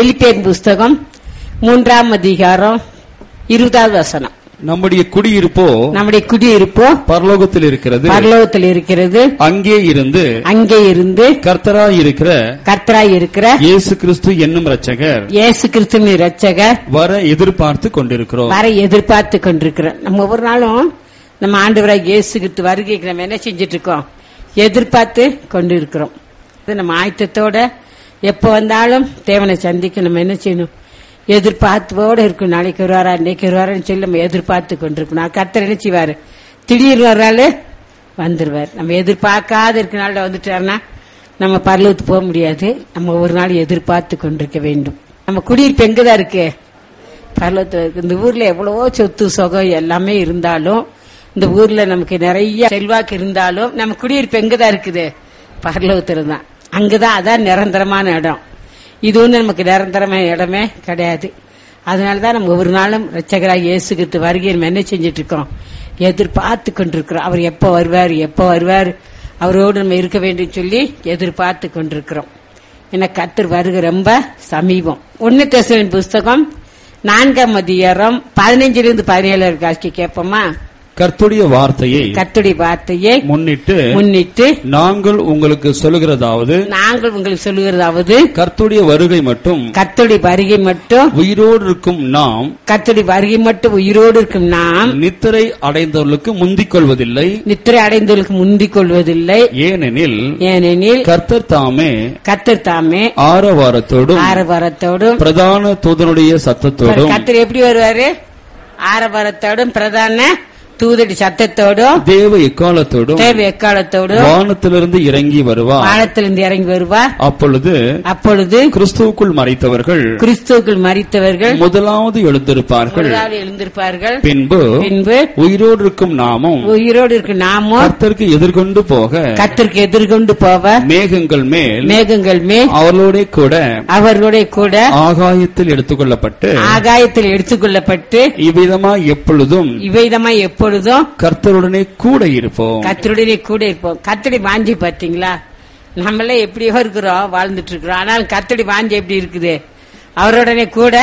Philippian புஸ்தகம் மூன்றாம் அதிகாரம் இருபதாவது வசனம் நம்முடைய குடியிருப்போ நம்முடைய குடியிருப்போ பரலோகத்தில் இருக்கிறது பரலோகத்தில் இருக்கிறது அங்கே இருந்து அங்கே இருந்து கர்த்தராய் இருக்கிற கர்த்தராய் இருக்கிற இயேசு கிறிஸ்து என்னும் இரட்சகர் இயேசு கிறிஸ்துவின் இரட்சகர் வர எதிர்பார்த்து கொண்டிருக்கிறோம் வர எதிர்பார்த்து கொண்டிருக்கிறோம் நம்ம ஒவ்வொரு நாளும் நம்ம ஆண்டவராக இயேசு கிறிஸ்து வருகைக்கு நம்ம என்ன செஞ்சிட்டு இருக்கோம் எதிர்பார்த்து கொண்டிருக்கிறோம் இது நம்ம ஆயத்தத்தோட எப்ப வந்தாலும் தேவனை சந்திக்க நம்ம என்ன செய்யணும் எதிர்பார்ப்போட இருக்கும் நாளைக்கு வருவாரா இன்னைக்கு வருவாரான்னு சொல்லி நம்ம எதிர்பார்த்து கொண்டிருக்கணும் கர்த்தர் என்ன செய்வாரு திடீர்னு வர்றாரு வந்துருவார் நம்ம எதிர்பார்க்காத இருக்க நாள்ல வந்துட்டாருன்னா நம்ம பரலோகத்துக்கு போக முடியாது நம்ம ஒரு நாள் எதிர்பார்த்து கொண்டிருக்க வேண்டும் நம்ம குடியிருப்பு எங்கதான் இருக்கு பரலோகத்துல இருக்கு இந்த ஊர்ல எவ்வளவோ சொத்து சுகம் எல்லாமே இருந்தாலும் இந்த ஊர்ல நமக்கு நிறைய செல்வாக்கு இருந்தாலும் நம்ம குடியிருப்பு எங்கதான் இருக்குது பரலோகத்துல தான் அங்கதான் அதான் நிரந்தரமான இடம் இது ஒண்ணு நமக்கு நிரந்தரமான இடமே கிடையாது அதனாலதான் நம்ம ஒரு நாளும் ரச்சகராக இயேசுகிட்டு வருகை நம்ம என்ன செஞ்சிட்டு இருக்கோம் எதிர்பார்த்து கொண்டிருக்கிறோம் அவர் எப்ப வருவார் எப்ப வருவார் அவரோடு நம்ம இருக்க வேண்டும் சொல்லி எதிர்பார்த்து கொண்டிருக்கிறோம் என கத்தர் வருகை ரொம்ப சமீபம் ஒன்னு தெசலின் புஸ்தகம் நான்காம் அதிகாரம் பதினஞ்சுல இருந்து பதினேழு காட்சி கேட்போமா கர்த்துடைய வார்த்தையை கத்துடைய வார்த்தையை முன்னிட்டு முன்னிட்டு நாங்கள் உங்களுக்கு சொல்லுகிறதாவது நாங்கள் உங்களுக்கு சொல்லுகிறதாவது கர்த்துடைய வருகை மட்டும் கத்துடைய வருகை மட்டும் உயிரோடு இருக்கும் நாம் கத்துடைய வருகை மட்டும் உயிரோடு இருக்கும் நாம் நித்திரை அடைந்தவர்களுக்கு முந்திக் கொள்வதில்லை நித்திரை அடைந்தவர்களுக்கு முந்திக் கொள்வதில்லை ஏனெனில் ஏனெனில் கர்த்தர் தாமே கத்தர் தாமே ஆரவாரத்தோடும் ஆரவாரத்தோடும் பிரதான தூதனுடைய சத்தத்தோடும் கத்தர் எப்படி வருவாரு ஆரவாரத்தோடும் பிரதான தூதடி சத்தத்தோடும் தேவ எக்காலத்தோடும் தேவ எக்காலத்தோடும் வானத்திலிருந்து இறங்கி வருவார் வானத்திலிருந்து இறங்கி வருவார் அப்பொழுது அப்பொழுது கிறிஸ்துவுக்குள் மறைத்தவர்கள் கிறிஸ்துவுக்குள் மறித்தவர்கள் முதலாவது எழுந்திருப்பார்கள் முதலாவது எழுந்திருப்பார்கள் பின்பு பின்பு உயிரோடு இருக்கும் நாமும் உயிரோடு இருக்கு நாமும் கர்த்தருக்கு எதிர்கொண்டு போக கத்திற்கு எதிர்கொண்டு போவ மேகங்கள் மேல் மேகங்கள் மேல் அவர்களோட கூட அவர்களுடைய கூட ஆகாயத்தில் எடுத்துக்கொள்ளப்பட்டு ஆகாயத்தில் எடுத்துக்கொள்ளப்பட்டு இவ்விதமா எப்பொழுதும் இவ்விதமா எப்பொழுதும் கர்த்தருடனே கூட இருப்போம் கத்தருடனே கூட இருப்போம் கத்தடி வாஞ்சி பாத்தீங்களா நம்மள எப்படியோ இருக்கிறோம் வாழ்ந்துட்டு இருக்கிறோம் ஆனால் கத்தடி வாஞ்சி எப்படி இருக்குது அவருடனே கூட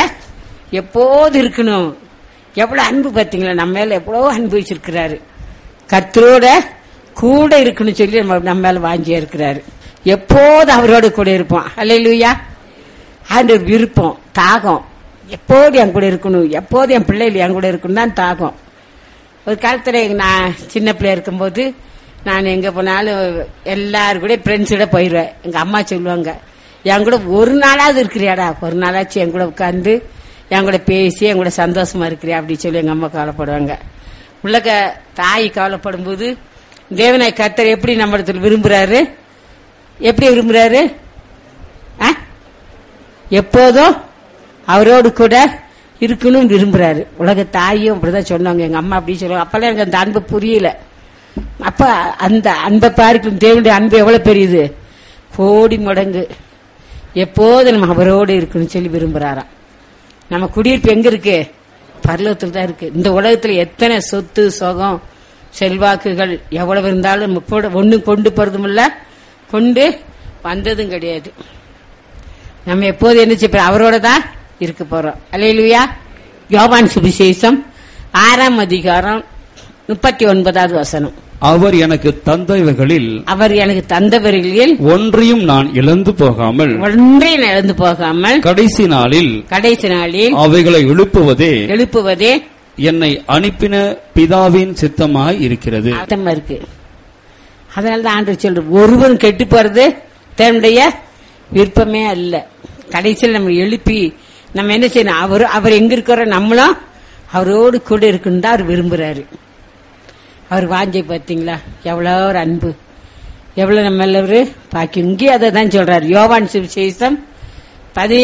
எப்போது இருக்கணும் எவ்வளவு அன்பு பாத்தீங்களா நம்ம மேல எவ்வளவு அன்பு வச்சிருக்கிறாரு கத்தரோட கூட இருக்கணும் சொல்லி நம்ம நம்ம மேல வாஞ்சியா இருக்கிறாரு எப்போது அவரோட கூட இருப்போம் அல்லையா ஆண்டவர் விருப்பம் தாகம் எப்போது என் கூட இருக்கணும் எப்போது என் பிள்ளைகள் என் கூட இருக்கணும் தான் தாகம் ஒரு காலத்துல நான் சின்ன பிள்ளையா இருக்கும்போது நான் எங்க போனாலும் எல்லாரும் கூட ஃப்ரெண்ட்ஸோட போயிடுவேன் எங்க அம்மா சொல்லுவாங்க என் கூட ஒரு நாளாவது இருக்கிறியாடா ஒரு நாளாச்சும் என் கூட உட்காந்து என் கூட பேசி என் கூட சந்தோஷமா இருக்கிறியா அப்படி சொல்லி எங்க அம்மா கவலைப்படுவாங்க உள்ளக தாய் கவலைப்படும் போது தேவனாய் கர்த்தர் எப்படி நம்மிடத்தில் விரும்புறாரு எப்படி விரும்புறாரு ஆ? எப்போதும் அவரோடு கூட இருக்கணும் விரும்புறாரு உலக தாயும் அப்படிதான் சொன்னாங்க எங்க அம்மா அப்படி சொல்லுவாங்க அப்பெல்லாம் எனக்கு அந்த அன்பு புரியல அப்ப அந்த அன்பை பார்க்கும் தேவனுடைய அன்பு எவ்வளவு பெரியது கோடி மடங்கு எப்போதும் நம்ம அவரோடு இருக்கணும்னு சொல்லி விரும்புறாராம் நம்ம குடியிருப்பு எங்க இருக்கு பரலோகத்தில் தான் இருக்கு இந்த உலகத்துல எத்தனை சொத்து சுகம் செல்வாக்குகள் எவ்வளவு இருந்தாலும் நம்ம கூட ஒண்ணு கொண்டு போறதும் இல்ல கொண்டு வந்ததும் கிடையாது நம்ம எப்போது என்ன செய்ய அவரோட தான் இருக்க போறோம் அல்லையா யோவான் சுவிசேஷம் ஆறாம் அதிகாரம் முப்பத்தி ஒன்பதாவது வசனம் அவர் எனக்கு தந்தவைகளில் அவர் எனக்கு தந்தவர்களில் ஒன்றையும் நான் இழந்து போகாமல் ஒன்றை நடந்து போகாமல் கடைசி நாளில் கடைசி நாளில் அவைகளை எழுப்புவதே எழுப்புவதே என்னை அனுப்பின பிதாவின் சித்தமாய் இருக்கிறது அர்த்தமா இருக்கு அதனால தான் ஆண்டு சொல்ற ஒருவரும் கெட்டு போறது தன்னுடைய விருப்பமே அல்ல கடைசியில் நம்ம எழுப்பி நம்ம என்ன செய்யணும் அவர் அவர் எங்க இருக்கிறோம் நம்மளும் அவரோடு கூட இருக்குன்னு தான் அவர் விரும்புறாரு அவர் வாஞ்சை பார்த்தீங்களா எவ்வளோ ஒரு அன்பு எவ்வளவு நம்ம எல்லாரும் பாக்கி இங்கேயும் அதை தான் சொல்றாரு யோவான் சுவிசேஷம் பதினேழு